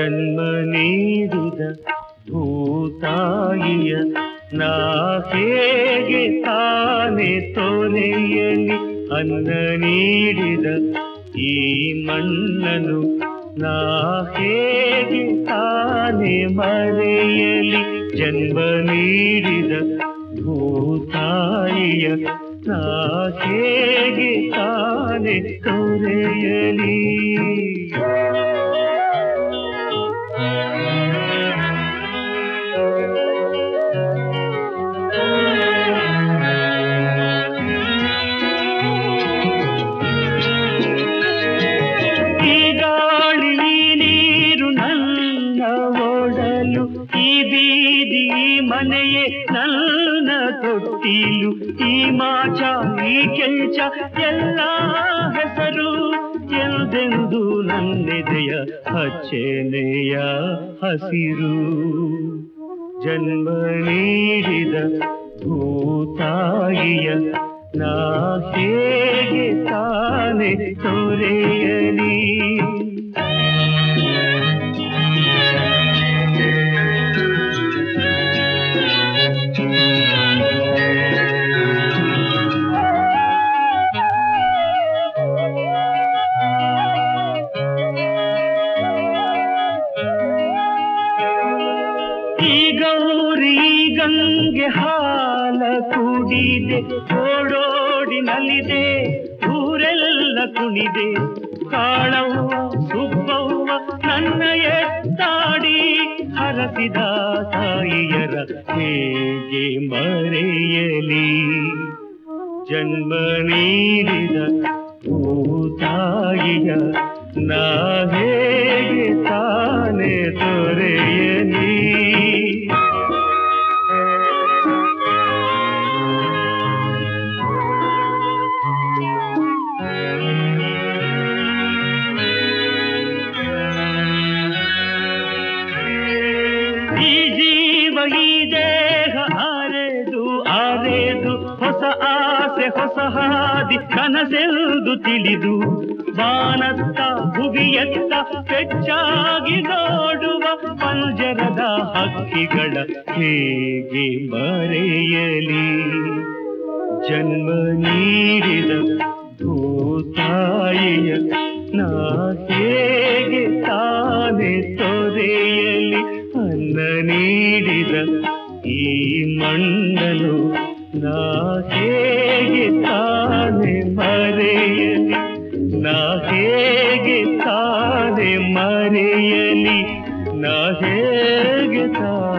ಜನ್ಮ ನೀಡಿದ ಭೂತಾಯಿಯ ನಾ ಹೇಗೆ ತಾನೆ ತೊರೆಯಲಿ ಅನ್ನ ನೀಡಿದ ಈ ಮಣ್ಣನು ನಾ ಹೇಗೆ ತಾನೆ ಮರೆಯಲಿ ಜನ್ಮ ನೀಡಿದ ಭೂತಾಯಿಯ ನಾ ಹೇಗೆ ತಾನೆ ತೊರೆಯಲಿ ಈ ಗಾಳಿ ಈ ನೀರು ನನ್ನ ಓಡಲು ಈ ಬೀದಿ ಈ ಮನೆಯೇ ನನ್ನ ತೊಟ್ಟಿಲು ಈ ಮಾಚ ಈ ಕೆಂಚ ಎಲ್ಲ ಹೆಸರು ಎಂದೆಂದು ನನ್ನೆದೆಯ ಹಚ್ಚೆನೆಯ ಹಸಿರು ಜನ್ಮ ನೀಡಿದ ಭೂತಾಯಿಯ ನಾ ಹೇಗೆ ತಾನೆ ತೊರೆಯಲಿ ಈ ಗೌರಿ ಈ ಗಂಗೆ ಹಾಲ ಕುಡಿದೆ ಓಡೋಡಿ ನಲಿದೆ ಊರೆಲ್ಲ ಕುಣಿದೆ ಕಾಳವ್ವ ಸುಬ್ಬವ್ವ ನನ್ನ ಎತ್ತಾಡಿ ಹರಸಿದ ತಾಯಿಯರ ಹೇಗೆ ಮರೆಯಲಿ ಜನ್ಮ ನೀಡಿದ ಭೂತಾಯಿಯ ನಾ ಹೇಗೆ ತಾನೆ ತೊರೆಯಲಿ ಈ ಜೀವ ಈ ದೇಹ ಆರೆದು ಆರೆದು ಹೊಸ ಆಸೆ ಹೊಸ ಹಾದಿ ಕನಸೆಂದು ತಿಳಿದು ಬಾನತ್ತ ಭುವಿಯತ್ತ ಪೆಚ್ಚಾಗಿ ನೋಡುವ ಪಂಜರದ ಹಕ್ಕಿಗಳ ಹೇಗೆ ಮರೆಯಲಿ ಜನ್ಮ ನೀಡಿದ ಭೂತಾಯಿಯ ನಾ ಹೇಗೆ ತಾನೆ ತೊರೆಯಲಿ ಅನ್ನ ನೀಡಿದ ಈ ಮಣ್ಣನು ನಾ ಹೇಗೆ ತಾನೆ ಮರೆಯಲಿ ನಾ ಹೇಗೆ ತಾನೆ ಮರೆಯಲಿ ನಾ ಹೇಗೆ ತಾನೆ